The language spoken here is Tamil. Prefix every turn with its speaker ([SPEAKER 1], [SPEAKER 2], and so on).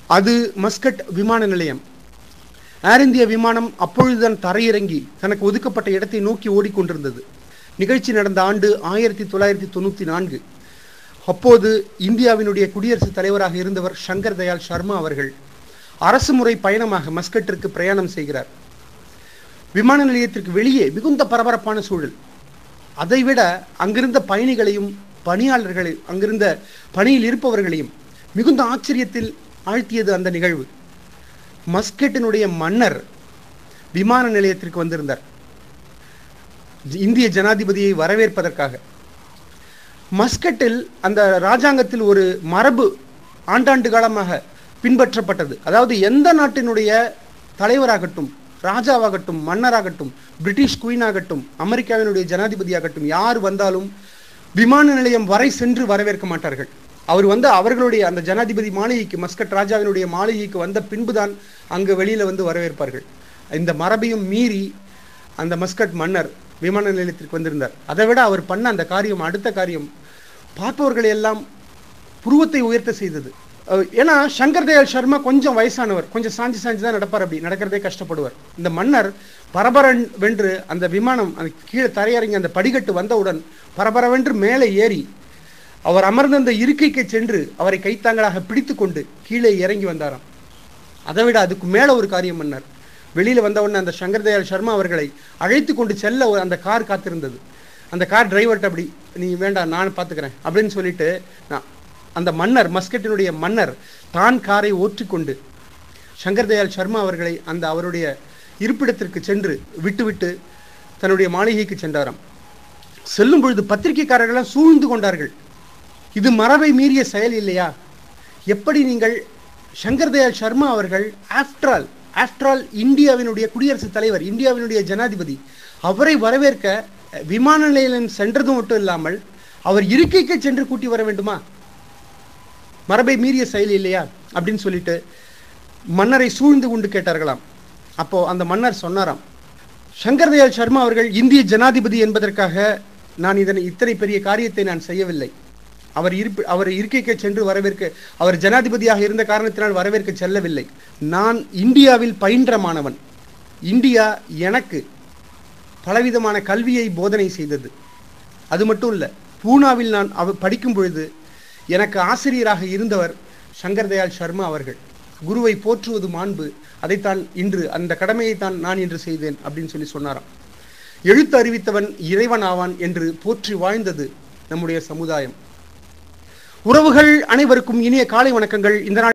[SPEAKER 1] அது மஸ்கட் விமான நிலையம் ஏர் இந்தியா விமானம் அப்பொழுதுதான் தரையிறங்கி தனக்கு ஒதுக்கப்பட்ட இடத்தை நோக்கி ஓடிக்கொண்டிருந்தது நிகழ்ச்சி நடந்த ஆண்டு ஆயிரத்தி தொள்ளாயிரத்தி தொண்ணூற்றி நான்கு அப்போது இந்தியாவினுடைய குடியரசுத் தலைவராக இருந்தவர் சங்கர் தயாள் சர்மா அவர்கள் அரசு முறை பயணமாக மஸ்கட்டிற்கு பிரயாணம் செய்கிறார் விமான நிலையத்திற்கு வெளியே மிகுந்த பரபரப்பான சூழல் அதைவிட அங்கிருந்த பயணிகளையும் பணியாளர்களை அங்கிருந்த பணியில் இருப்பவர்களையும் மிகுந்த ஆச்சரியத்தில் ஆழ்த்தியது அந்த நிகழ்வு மஸ்கெட்டினுடைய மன்னர் விமான நிலையத்திற்கு வந்திருந்தார் இந்திய ஜனாதிபதியை வரவேற்பதற்காக மஸ்கட்டில் அந்த ராஜாங்கத்தில் ஒரு மரபு ஆண்டாண்டு காலமாக பின்பற்றப்பட்டது அதாவது எந்த நாட்டினுடைய தலைவராகட்டும் ராஜாவாகட்டும் மன்னராகட்டும் பிரிட்டிஷ் குயின் ஆகட்டும் அமெரிக்காவினுடைய ஜனாதிபதியாகட்டும் யார் வந்தாலும் விமான நிலையம் வரை சென்று வரவேற்க மாட்டார்கள் அவர் வந்து அவர்களுடைய அந்த ஜனாதிபதி மாளிகைக்கு மஸ்கட் ராஜாவினுடைய மாளிகைக்கு வந்த பின்புதான் அங்கு வெளியில வந்து வரவேற்பார்கள் இந்த மரபையும் மீறி அந்த மஸ்கட் மன்னர் விமான நிலையத்திற்கு வந்திருந்தார் அதை விட அவர் பண்ண அந்த காரியம் அடுத்த காரியம் பார்ப்பவர்களை எல்லாம் புருவத்தை உயர்த்த செய்தது அஹ் ஏன்னா சங்கர் தயாள் சர்மா கொஞ்சம் வயசானவர் கொஞ்சம் சாஞ்சி சாஞ்சி தான் நடப்பார் அப்படி நடக்கிறதே கஷ்டப்படுவார் இந்த மன்னர் பரபரன் வென்று அந்த விமானம் அந்த கீழே தரையிறங்கி அந்த படிக்கட்டு வந்தவுடன் பரபரவென்று மேலே ஏறி அவர் அமர்ந்த அந்த இருக்கைக்கு சென்று அவரை கைத்தாங்களாக பிடித்து கொண்டு கீழே இறங்கி வந்தாராம் அதை விட அதுக்கு மேல ஒரு காரியம் பண்ணார் வெளியில வந்த உடனே அந்த சங்கர் தயாள் சர்மா அவர்களை அழைத்து கொண்டு செல்ல ஒரு- அந்த கார் காத்திருந்தது அந்த கார் டிரைவர்கிட்ட அப்படி நீ வேண்டாம் நான் பார்த்துக்கிறேன் அப்படின்னு சொல்லிட்டு நான் அந்த மன்னர் மஸ்கட்டினுடைய மன்னர் தான் காரை ஓற்றிக்கொண்டு சங்கர் தயாள் சர்மா அவர்களை அந்த அவருடைய இருப்பிடத்திற்கு சென்று விட்டுவிட்டு தன்னுடைய மாளிகைக்கு சென்றாராம் செல்லும் பொழுது பத்திரிகைக்காரர்கள்லாம் சூழ்ந்து கொண்டார்கள் இது மரபை மீறிய செயல் இல்லையா எப்படி நீங்கள் சங்கர் தயாள் சர்மா அவர்கள் ஆஃப்டர் ஆல் ஆஃப்டர் ஆல் இந்தியாவினுடைய குடியரசுத் தலைவர் இந்தியாவினுடைய ஜனாதிபதி அவரை வரவேற்க அஹ், விமான நிலையம் சென்றதும் மட்டும் இல்லாமல் அவர் இருக்கைக்கு சென்று கூட்டி வர வேண்டுமா மரபை மீறிய செயல் இல்லையா அப்படின்னு சொல்லிட்டு மன்னரை சூழ்ந்து கொண்டு கேட்டார்களாம் அப்போ அந்த மன்னர் சொன்னாராம் சங்கர் தயாள் சர்மா அவர்கள் இந்திய ஜனாதிபதி என்பதற்காக நான் இதனை இத்தனை பெரிய காரியத்தை நான் செய்யவில்லை அவர் இருப்பு அவர் இருக்கைக்கு சென்று வரவேற்க அவர் ஜனாதிபதியாக இருந்த காரணத்தினால் வரவேற்க செல்லவில்லை நான் இந்தியாவில் பயின்ற மாணவன் இந்தியா எனக்கு பலவிதமான கல்வியை போதனை செய்தது அது மட்டும் இல்லை பூனாவில் நான் அவ படிக்கும் பொழுது எனக்கு ஆசிரியராக இருந்தவர் சங்கர் தயாள் சர்மா அவர்கள் குருவை போற்றுவது மாண்பு அதைத்தான் இன்று அந்த கடமையைத்தான் நான் இன்று செய்தேன் அப்படின்னு சொல்லி சொன்னாராம் எழுத்து அறிவித்தவன் இறைவன் ஆவான் என்று போற்றி வாழ்ந்தது நம்முடைய சமுதாயம் உறவுகள் அனைவருக்கும் இனிய காலை வணக்கங்கள் இந்த நாள்